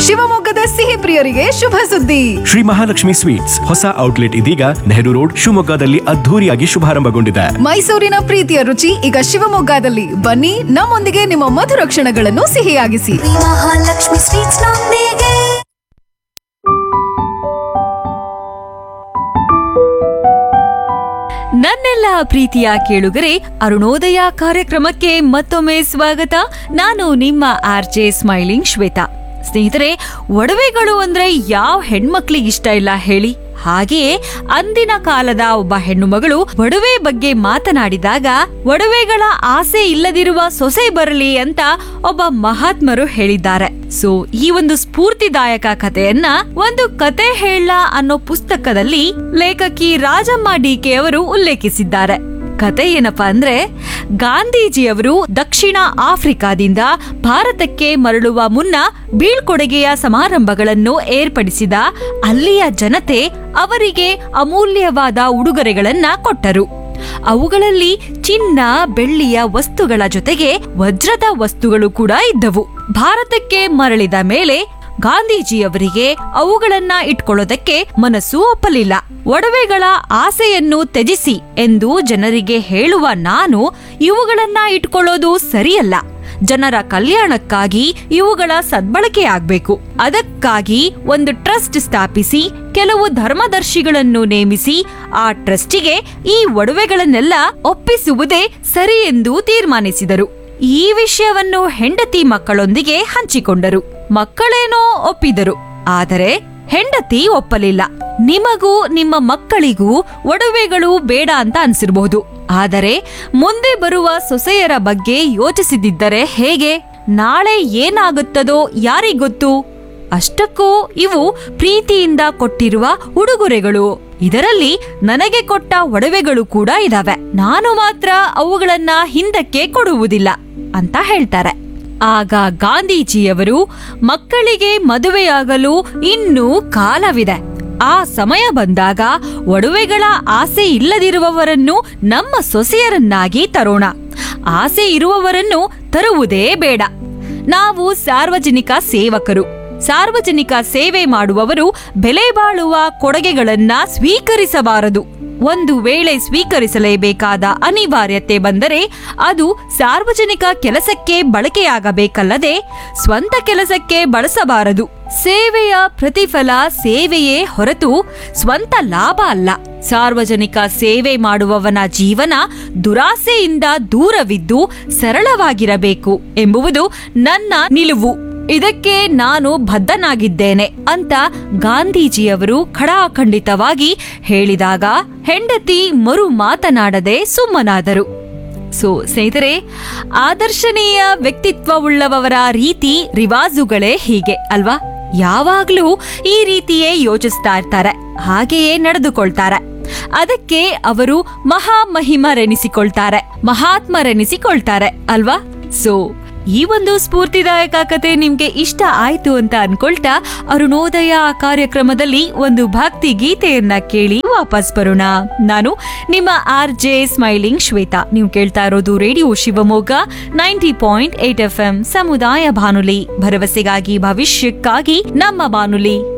ಶಿವಮೊಗ್ಗದ ಸಿಹಿ ಪ್ರಿಯರಿಗೆ ಶುಭ ಸುದ್ದಿ ಶ್ರೀ ಮಹಾಲಕ್ಷ್ಮಿ ಸ್ವೀಟ್ಸ್ ಹೊಸ ಔಟ್ಲೆಟ್ ಇದೀಗ ನೆಹರು ರೋಡ್ ಶಿವಮೊಗ್ಗದಲ್ಲಿ ಅದ್ಧೂರಿಯಾಗಿ ಶುಭಾರಂಭಗೊಂಡಿದೆ ಮೈಸೂರಿನ ಪ್ರೀತಿಯ ರುಚಿ ಈಗ ಶಿವಮೊಗ್ಗದಲ್ಲಿ ಬನ್ನಿ ನಮ್ಮೊಂದಿಗೆ ನಿಮ್ಮ ಮಧುರ ಕ್ಷಣಗಳನ್ನು ಸಿಹಿಯಾಗಿಸಿ ಮಹಾಲಕ್ಷ್ಮಿ ಸ್ವೀಟ್ಸ್ ನೊಂದಿಗೆ ನನ್ನೆಲ್ಲ ಪ್ರೀತಿಯ ಕೇಳುಗರೆ ಅರುಣೋದಯ ಕಾರ್ಯಕ್ರಮಕ್ಕೆ ಮತ್ತೊಮ್ಮೆ ಸ್ವಾಗತ ನಾನು ನಿಮ್ಮ ಆರ್ ಜೆ ಸ್ಮೈಲಿಂಗ್ ಶ್ವೇತಾ ಸ್ನೇಹಿತರೆ ಒಡವೆಗಳು ಅಂದ್ರೆ ಯಾವ ಹೆಣ್ಮಕ್ಳಿಗೆ ಇಷ್ಟ ಇಲ್ಲ ಹೇಳಿ ಹಾಗೆಯೇ ಅಂದಿನ ಕಾಲದ ಒಬ್ಬ ಹೆಣ್ಣು ಮಗಳು ಒಡವೆ ಬಗ್ಗೆ ಮಾತನಾಡಿದಾಗ ಒಡವೆಗಳ ಆಸೆ ಇಲ್ಲದಿರುವ ಸೊಸೆ ಬರಲಿ ಅಂತ ಒಬ್ಬ ಮಹಾತ್ಮರು ಹೇಳಿದ್ದಾರೆ ಸೊ ಈ ಒಂದು ಸ್ಫೂರ್ತಿದಾಯಕ ಕಥೆಯನ್ನ ಒಂದು ಕತೆ ಹೇಳ ಅನ್ನೋ ಪುಸ್ತಕದಲ್ಲಿ ಲೇಖಕಿ ರಾಜಮ್ಮ ಡಿಕೆ ಅವರು ಉಲ್ಲೇಖಿಸಿದ್ದಾರೆ ಕತೆ ಏನಪ್ಪಾ ಅಂದ್ರೆ ಗಾಂಧೀಜಿಯವರು ದಕ್ಷಿಣ ಆಫ್ರಿಕಾದಿಂದ ಭಾರತಕ್ಕೆ ಮರಳುವ ಮುನ್ನ ಬೀಳ್ಕೊಡುಗೆಯ ಸಮಾರಂಭಗಳನ್ನು ಏರ್ಪಡಿಸಿದ ಅಲ್ಲಿಯ ಜನತೆ ಅವರಿಗೆ ಅಮೂಲ್ಯವಾದ ಉಡುಗೊರೆಗಳನ್ನ ಕೊಟ್ಟರು ಅವುಗಳಲ್ಲಿ ಚಿನ್ನ ಬೆಳ್ಳಿಯ ವಸ್ತುಗಳ ಜೊತೆಗೆ ವಜ್ರದ ವಸ್ತುಗಳು ಕೂಡ ಇದ್ದವು ಭಾರತಕ್ಕೆ ಮರಳಿದ ಮೇಲೆ ಗಾಂಧೀಜಿಯವರಿಗೆ ಅವುಗಳನ್ನ ಇಟ್ಕೊಳ್ಳೋದಕ್ಕೆ ಮನಸ್ಸು ಒಪ್ಪಲಿಲ್ಲ ಒಡವೆಗಳ ಆಸೆಯನ್ನು ತ್ಯಜಿಸಿ ಎಂದು ಜನರಿಗೆ ಹೇಳುವ ನಾನು ಇವುಗಳನ್ನ ಇಟ್ಕೊಳ್ಳೋದು ಸರಿಯಲ್ಲ ಜನರ ಕಲ್ಯಾಣಕ್ಕಾಗಿ ಇವುಗಳ ಸದ್ಬಳಕೆಯಾಗಬೇಕು ಅದಕ್ಕಾಗಿ ಒಂದು ಟ್ರಸ್ಟ್ ಸ್ಥಾಪಿಸಿ ಕೆಲವು ಧರ್ಮದರ್ಶಿಗಳನ್ನು ನೇಮಿಸಿ ಆ ಟ್ರಸ್ಟಿಗೆ ಈ ಒಡವೆಗಳನ್ನೆಲ್ಲ ಒಪ್ಪಿಸುವುದೇ ಸರಿ ಎಂದು ತೀರ್ಮಾನಿಸಿದರು ಈ ವಿಷಯವನ್ನು ಹೆಂಡತಿ ಮಕ್ಕಳೊಂದಿಗೆ ಹಂಚಿಕೊಂಡರು ಮಕ್ಕಳೇನೋ ಒಪ್ಪಿದರು ಆದರೆ ಹೆಂಡತಿ ಒಪ್ಪಲಿಲ್ಲ ನಿಮಗೂ ನಿಮ್ಮ ಮಕ್ಕಳಿಗೂ ಒಡವೆಗಳು ಬೇಡ ಅಂತ ಅನ್ಸಿರ್ಬಹುದು ಆದರೆ ಮುಂದೆ ಬರುವ ಸೊಸೆಯರ ಬಗ್ಗೆ ಯೋಚಿಸಿದಿದ್ದರೆ ಹೇಗೆ ನಾಳೆ ಏನಾಗುತ್ತದೋ ಯಾರಿಗೊತ್ತು ಅಷ್ಟಕ್ಕೂ ಇವು ಪ್ರೀತಿಯಿಂದ ಕೊಟ್ಟಿರುವ ಉಡುಗೊರೆಗಳು ಇದರಲ್ಲಿ ನನಗೆ ಕೊಟ್ಟ ಒಡವೆಗಳು ಕೂಡ ಇದಾವೆ ನಾನು ಮಾತ್ರ ಅವುಗಳನ್ನ ಹಿಂದಕ್ಕೆ ಕೊಡುವುದಿಲ್ಲ ಅಂತ ಹೇಳ್ತಾರೆ ಆಗ ಗಾಂಧೀಜಿಯವರು ಮಕ್ಕಳಿಗೆ ಮದುವೆಯಾಗಲು ಇನ್ನೂ ಕಾಲವಿದೆ ಆ ಸಮಯ ಬಂದಾಗ ಒಡವೆಗಳ ಆಸೆ ಇಲ್ಲದಿರುವವರನ್ನು ನಮ್ಮ ಸೊಸೆಯರನ್ನಾಗಿ ತರೋಣ ಆಸೆ ಇರುವವರನ್ನು ತರುವುದೇ ಬೇಡ ನಾವು ಸಾರ್ವಜನಿಕ ಸೇವಕರು ಸಾರ್ವಜನಿಕ ಸೇವೆ ಮಾಡುವವರು ಬೆಲೆ ಬಾಳುವ ಕೊಡುಗೆಗಳನ್ನ ಸ್ವೀಕರಿಸಬಾರದು ಒಂದು ವೇಳೆ ಸ್ವೀಕರಿಸಲೇಬೇಕಾದ ಅನಿವಾರ್ಯತೆ ಬಂದರೆ ಅದು ಸಾರ್ವಜನಿಕ ಕೆಲಸಕ್ಕೆ ಬಳಕೆಯಾಗಬೇಕಲ್ಲದೆ ಸ್ವಂತ ಕೆಲಸಕ್ಕೆ ಬಳಸಬಾರದು ಸೇವೆಯ ಪ್ರತಿಫಲ ಸೇವೆಯೇ ಹೊರತು ಸ್ವಂತ ಲಾಭ ಅಲ್ಲ ಸಾರ್ವಜನಿಕ ಸೇವೆ ಮಾಡುವವನ ಜೀವನ ದುರಾಸೆಯಿಂದ ದೂರವಿದ್ದು ಸರಳವಾಗಿರಬೇಕು ಎಂಬುವುದು ನನ್ನ ನಿಲುವು ಇದಕ್ಕೆ ನಾನು ಬದ್ಧನಾಗಿದ್ದೇನೆ ಅಂತ ಗಾಂಧೀಜಿಯವರು ಖಡಾಖಂಡಿತವಾಗಿ ಹೇಳಿದಾಗ ಹೆಂಡತಿ ಮರು ಮಾತನಾಡದೆ ಸುಮ್ಮನಾದರು ಸೊ ಸ್ನೇಹಿತರೆ ಆದರ್ಶನೀಯ ವ್ಯಕ್ತಿತ್ವವುಳ್ಳವರ ರೀತಿ ರಿವಾಜುಗಳೇ ಹೀಗೆ ಅಲ್ವಾ ಯಾವಾಗ್ಲೂ ಈ ರೀತಿಯೇ ಯೋಚಿಸ್ತಾ ಇರ್ತಾರೆ ಹಾಗೆಯೇ ನಡೆದುಕೊಳ್ತಾರೆ ಅದಕ್ಕೆ ಅವರು ಮಹಾಮಹಿಮರೆನಿಸಿಕೊಳ್ತಾರೆ ಮಹಾತ್ಮರೆನಿಸಿಕೊಳ್ತಾರೆ ಅಲ್ವಾ ಸೊ ಈ ಒಂದು ಸ್ಫೂರ್ತಿದಾಯಕ ಕತೆ ನಿಮ್ಗೆ ಇಷ್ಟ ಆಯ್ತು ಅಂತ ಅನ್ಕೊಳ್ತಾ ಅರುಣೋದಯ ಕಾರ್ಯಕ್ರಮದಲ್ಲಿ ಒಂದು ಭಕ್ತಿ ಗೀತೆಯನ್ನ ಕೇಳಿ ವಾಪಸ್ ಬರೋಣ ನಾನು ನಿಮ್ಮ ಆರ್ ಜೆ ಸ್ಮೈಲಿಂಗ್ ಶ್ವೇತಾ ನೀವು ಕೇಳ್ತಾ ಇರೋದು radio Shivamogga ninety point eight F M ಸಮುದಾಯ ಬಾನುಲಿ ಭರವಸೆಗಾಗಿ ಭವಿಷ್ಯಕ್ಕಾಗಿ ನಮ್ಮ ಬಾನುಲಿ